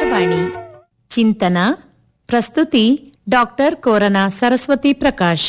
ವನಿತಾವಾಣಿ ಚಿಂತನ ಪ್ರಸ್ತುತಿ ಡಾಕ್ಟರ್ ಕೋರನ ಸರಸ್ವತಿ ಪ್ರಕಾಶ್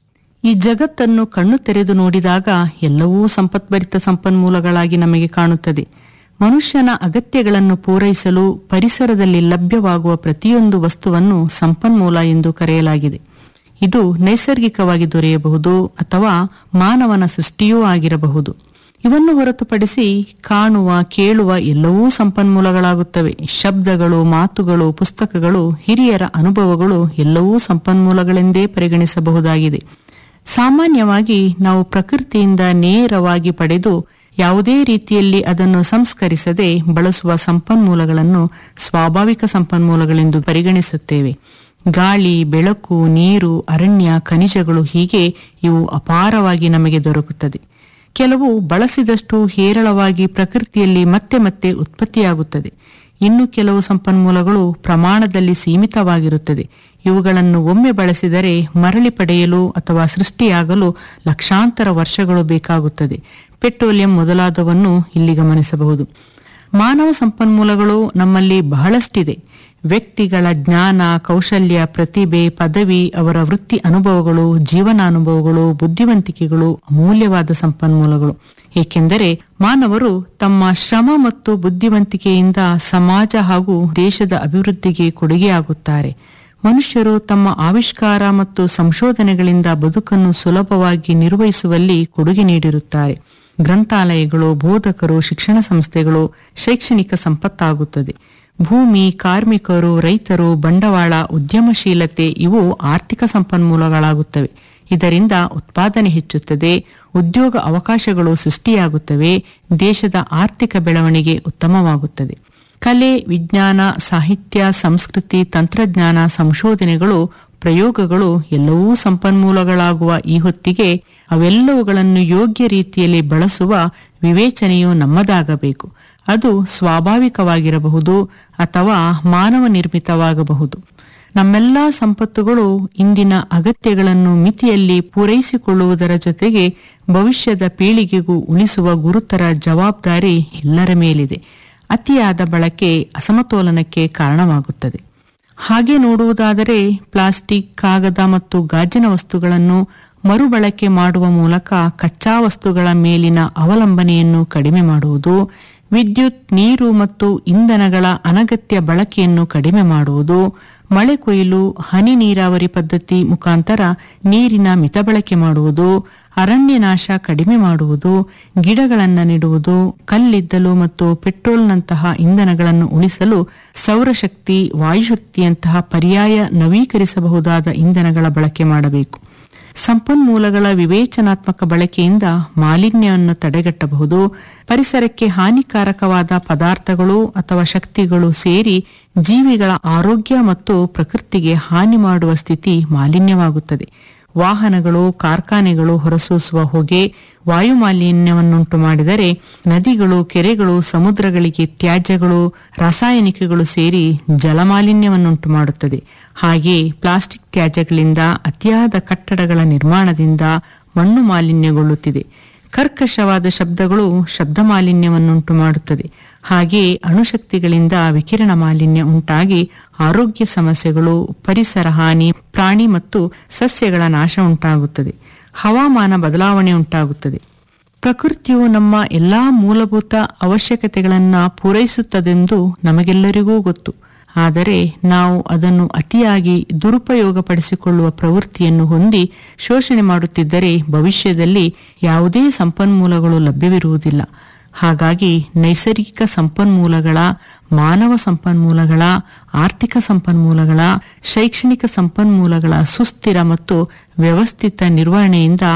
ಈ ಜಗತ್ತನ್ನು ಕಣ್ಣು ತೆರೆದು ನೋಡಿದಾಗ ಎಲ್ಲವೂ ಸಂಪತ್ಭರಿತ ಸಂಪನ್ಮೂಲಗಳಾಗಿ ನಮಗೆ ಕಾಣುತ್ತದೆ ಮನುಷ್ಯನ ಅಗತ್ಯಗಳನ್ನು ಪೂರೈಸಲು ಪರಿಸರದಲ್ಲಿ ಲಭ್ಯವಾಗುವ ಪ್ರತಿಯೊಂದು ವಸ್ತುವನ್ನು ಸಂಪನ್ಮೂಲ ಎಂದು ಕರೆಯಲಾಗಿದೆ ಇದು ನೈಸರ್ಗಿಕವಾಗಿ ದೊರೆಯಬಹುದು ಅಥವಾ ಮಾನವನ ಸೃಷ್ಟಿಯೂ ಆಗಿರಬಹುದು ಇವನ್ನು ಹೊರತುಪಡಿಸಿ ಕಾಣುವ ಕೇಳುವ ಎಲ್ಲವೂ ಸಂಪನ್ಮೂಲಗಳಾಗುತ್ತವೆ ಶಬ್ದಗಳು ಮಾತುಗಳು ಪುಸ್ತಕಗಳು ಹಿರಿಯರ ಅನುಭವಗಳು ಎಲ್ಲವೂ ಸಂಪನ್ಮೂಲಗಳೆಂದೇ ಪರಿಗಣಿಸಬಹುದಾಗಿದೆ ಸಾಮಾನ್ಯವಾಗಿ ನಾವು ಪ್ರಕೃತಿಯಿಂದ ನೇರವಾಗಿ ಪಡೆದು ಯಾವುದೇ ರೀತಿಯಲ್ಲಿ ಅದನ್ನು ಸಂಸ್ಕರಿಸದೆ ಬಳಸುವ ಸಂಪನ್ಮೂಲಗಳನ್ನು ಸ್ವಾಭಾವಿಕ ಸಂಪನ್ಮೂಲಗಳೆಂದು ಪರಿಗಣಿಸುತ್ತೇವೆ ಗಾಳಿ ಬೆಳಕು ನೀರು ಅರಣ್ಯ ಖನಿಜಗಳು ಹೀಗೆ ಇವು ಅಪಾರವಾಗಿ ನಮಗೆ ದೊರಕುತ್ತದೆ ಕೆಲವು ಬಳಸಿದಷ್ಟು ಹೇರಳವಾಗಿ ಪ್ರಕೃತಿಯಲ್ಲಿ ಮತ್ತೆ ಮತ್ತೆ ಉತ್ಪತ್ತಿಯಾಗುತ್ತದೆ ಇನ್ನು ಕೆಲವು ಸಂಪನ್ಮೂಲಗಳು ಪ್ರಮಾಣದಲ್ಲಿ ಸೀಮಿತವಾಗಿರುತ್ತದೆ ಇವುಗಳನ್ನು ಒಮ್ಮೆ ಬಳಸಿದರೆ ಮರಳಿ ಪಡೆಯಲು ಅಥವಾ ಸೃಷ್ಟಿಯಾಗಲು ಲಕ್ಷಾಂತರ ವರ್ಷಗಳು ಬೇಕಾಗುತ್ತದೆ ಪೆಟ್ರೋಲಿಯಂ ಮೊದಲಾದವನ್ನು ಇಲ್ಲಿ ಗಮನಿಸಬಹುದು ಮಾನವ ಸಂಪನ್ಮೂಲಗಳು ನಮ್ಮಲ್ಲಿ ಬಹಳಷ್ಟಿದೆ ವ್ಯಕ್ತಿಗಳ ಜ್ಞಾನ ಕೌಶಲ್ಯ ಪ್ರತಿಭೆ ಪದವಿ ಅವರ ವೃತ್ತಿ ಅನುಭವಗಳು ಜೀವನಾನುಭವಗಳು ಬುದ್ಧಿವಂತಿಕೆಗಳು ಅಮೂಲ್ಯವಾದ ಸಂಪನ್ಮೂಲಗಳು ಏಕೆಂದರೆ ಮಾನವರು ತಮ್ಮ ಶ್ರಮ ಮತ್ತು ಬುದ್ಧಿವಂತಿಕೆಯಿಂದ ಸಮಾಜ ಹಾಗೂ ದೇಶದ ಅಭಿವೃದ್ಧಿಗೆ ಕೊಡುಗೆಯಾಗುತ್ತಾರೆ ಮನುಷ್ಯರು ತಮ್ಮ ಆವಿಷ್ಕಾರ ಮತ್ತು ಸಂಶೋಧನೆಗಳಿಂದ ಬದುಕನ್ನು ಸುಲಭವಾಗಿ ನಿರ್ವಹಿಸುವಲ್ಲಿ ಕೊಡುಗೆ ನೀಡಿರುತ್ತಾರೆ ಗ್ರಂಥಾಲಯಗಳು ಬೋಧಕರು ಶಿಕ್ಷಣ ಸಂಸ್ಥೆಗಳು ಶೈಕ್ಷಣಿಕ ಸಂಪತ್ತಾಗುತ್ತದೆ ಭೂಮಿ ಕಾರ್ಮಿಕರು ರೈತರು ಬಂಡವಾಳ ಉದ್ಯಮಶೀಲತೆ ಇವು ಆರ್ಥಿಕ ಸಂಪನ್ಮೂಲಗಳಾಗುತ್ತವೆ ಇದರಿಂದ ಉತ್ಪಾದನೆ ಹೆಚ್ಚುತ್ತದೆ ಉದ್ಯೋಗ ಅವಕಾಶಗಳು ಸೃಷ್ಟಿಯಾಗುತ್ತವೆ ದೇಶದ ಆರ್ಥಿಕ ಬೆಳವಣಿಗೆ ಉತ್ತಮವಾಗುತ್ತದೆ ಕಲೆ ವಿಜ್ಞಾನ ಸಾಹಿತ್ಯ ಸಂಸ್ಕೃತಿ ತಂತ್ರಜ್ಞಾನ ಸಂಶೋಧನೆಗಳು ಪ್ರಯೋಗಗಳು ಎಲ್ಲವೂ ಸಂಪನ್ಮೂಲಗಳಾಗುವ ಈ ಹೊತ್ತಿಗೆ ಅವೆಲ್ಲವುಗಳನ್ನು ಯೋಗ್ಯ ರೀತಿಯಲ್ಲಿ ಬಳಸುವ ವಿವೇಚನೆಯು ನಮ್ಮದಾಗಬೇಕು ಅದು ಸ್ವಾಭಾವಿಕವಾಗಿರಬಹುದು ಅಥವಾ ಮಾನವ ನಿರ್ಮಿತವಾಗಬಹುದು ನಮ್ಮೆಲ್ಲಾ ಸಂಪತ್ತುಗಳು ಇಂದಿನ ಅಗತ್ಯಗಳನ್ನು ಮಿತಿಯಲ್ಲಿ ಪೂರೈಸಿಕೊಳ್ಳುವುದರ ಜೊತೆಗೆ ಭವಿಷ್ಯದ ಪೀಳಿಗೆಗೂ ಉಳಿಸುವ ಗುರುತರ ಜವಾಬ್ದಾರಿ ಎಲ್ಲರ ಮೇಲಿದೆ ಅತಿಯಾದ ಬಳಕೆ ಅಸಮತೋಲನಕ್ಕೆ ಕಾರಣವಾಗುತ್ತದೆ ಹಾಗೆ ನೋಡುವುದಾದರೆ ಪ್ಲಾಸ್ಟಿಕ್ ಕಾಗದ ಮತ್ತು ಗಾಜಿನ ವಸ್ತುಗಳನ್ನು ಮರುಬಳಕೆ ಮಾಡುವ ಮೂಲಕ ಕಚ್ಚಾ ವಸ್ತುಗಳ ಮೇಲಿನ ಅವಲಂಬನೆಯನ್ನು ಕಡಿಮೆ ಮಾಡುವುದು ವಿದ್ಯುತ್ ನೀರು ಮತ್ತು ಇಂಧನಗಳ ಅನಗತ್ಯ ಬಳಕೆಯನ್ನು ಕಡಿಮೆ ಮಾಡುವುದು ಮಳೆ ಕೊಯ್ಲು ಹನಿ ನೀರಾವರಿ ಪದ್ಧತಿ ಮುಖಾಂತರ ನೀರಿನ ಮಿತ ಬಳಕೆ ಮಾಡುವುದು ಅರಣ್ಯ ನಾಶ ಕಡಿಮೆ ಮಾಡುವುದು ಗಿಡಗಳನ್ನು ನೆಡುವುದು ಕಲ್ಲಿದ್ದಲು ಮತ್ತು ಪೆಟ್ರೋಲ್ನಂತಹ ಇಂಧನಗಳನ್ನು ಉಳಿಸಲು ಸೌರಶಕ್ತಿ ವಾಯುಶಕ್ತಿಯಂತಹ ಪರ್ಯಾಯ ನವೀಕರಿಸಬಹುದಾದ ಇಂಧನಗಳ ಬಳಕೆ ಮಾಡಬೇಕು ಸಂಪನ್ಮೂಲಗಳ ವಿವೇಚನಾತ್ಮಕ ಬಳಕೆಯಿಂದ ಮಾಲಿನ್ಯವನ್ನು ತಡೆಗಟ್ಟಬಹುದು ಪರಿಸರಕ್ಕೆ ಹಾನಿಕಾರಕವಾದ ಪದಾರ್ಥಗಳು ಅಥವಾ ಶಕ್ತಿಗಳು ಸೇರಿ ಜೀವಿಗಳ ಆರೋಗ್ಯ ಮತ್ತು ಪ್ರಕೃತಿಗೆ ಹಾನಿ ಮಾಡುವ ಸ್ಥಿತಿ ಮಾಲಿನ್ಯವಾಗುತ್ತದೆ ವಾಹನಗಳು ಕಾರ್ಖಾನೆಗಳು ಹೊರಸೂಸುವ ಹೊಗೆ ವಾಯು ಮಾಲಿನ್ಯವನ್ನುಂಟು ಮಾಡಿದರೆ ನದಿಗಳು ಕೆರೆಗಳು ಸಮುದ್ರಗಳಿಗೆ ತ್ಯಾಜ್ಯಗಳು ರಾಸಾಯನಿಕಗಳು ಸೇರಿ ಜಲಮಾಲಿನ್ಯವನ್ನುಂಟು ಮಾಡುತ್ತದೆ ಹಾಗೆ ಪ್ಲಾಸ್ಟಿಕ್ ತ್ಯಾಜ್ಯಗಳಿಂದ ಅತಿಯಾದ ಕಟ್ಟಡಗಳ ನಿರ್ಮಾಣದಿಂದ ಮಣ್ಣು ಮಾಲಿನ್ಯಗೊಳ್ಳುತ್ತಿದೆ ಕರ್ಕಶವಾದ ಶಬ್ದಗಳು ಶಬ್ದ ಮಾಲಿನ್ಯವನ್ನುಂಟು ಮಾಡುತ್ತದೆ ಹಾಗೆ ಅಣುಶಕ್ತಿಗಳಿಂದ ವಿಕಿರಣ ಮಾಲಿನ್ಯ ಉಂಟಾಗಿ ಆರೋಗ್ಯ ಸಮಸ್ಯೆಗಳು ಪರಿಸರ ಹಾನಿ ಪ್ರಾಣಿ ಮತ್ತು ಸಸ್ಯಗಳ ನಾಶ ಉಂಟಾಗುತ್ತದೆ ಹವಾಮಾನ ಬದಲಾವಣೆ ಉಂಟಾಗುತ್ತದೆ ಪ್ರಕೃತಿಯು ನಮ್ಮ ಎಲ್ಲಾ ಮೂಲಭೂತ ಅವಶ್ಯಕತೆಗಳನ್ನ ಪೂರೈಸುತ್ತದೆಂದು ನಮಗೆಲ್ಲರಿಗೂ ಗೊತ್ತು ಆದರೆ ನಾವು ಅದನ್ನು ಅತಿಯಾಗಿ ದುರುಪಯೋಗಪಡಿಸಿಕೊಳ್ಳುವ ಪ್ರವೃತ್ತಿಯನ್ನು ಹೊಂದಿ ಶೋಷಣೆ ಮಾಡುತ್ತಿದ್ದರೆ ಭವಿಷ್ಯದಲ್ಲಿ ಯಾವುದೇ ಸಂಪನ್ಮೂಲಗಳು ಲಭ್ಯವಿರುವುದಿಲ್ಲ ಹಾಗಾಗಿ ನೈಸರ್ಗಿಕ ಸಂಪನ್ಮೂಲಗಳ ಮಾನವ ಸಂಪನ್ಮೂಲಗಳ ಆರ್ಥಿಕ ಸಂಪನ್ಮೂಲಗಳ ಶೈಕ್ಷಣಿಕ ಸಂಪನ್ಮೂಲಗಳ ಸುಸ್ಥಿರ ಮತ್ತು ವ್ಯವಸ್ಥಿತ ನಿರ್ವಹಣೆಯಿಂದ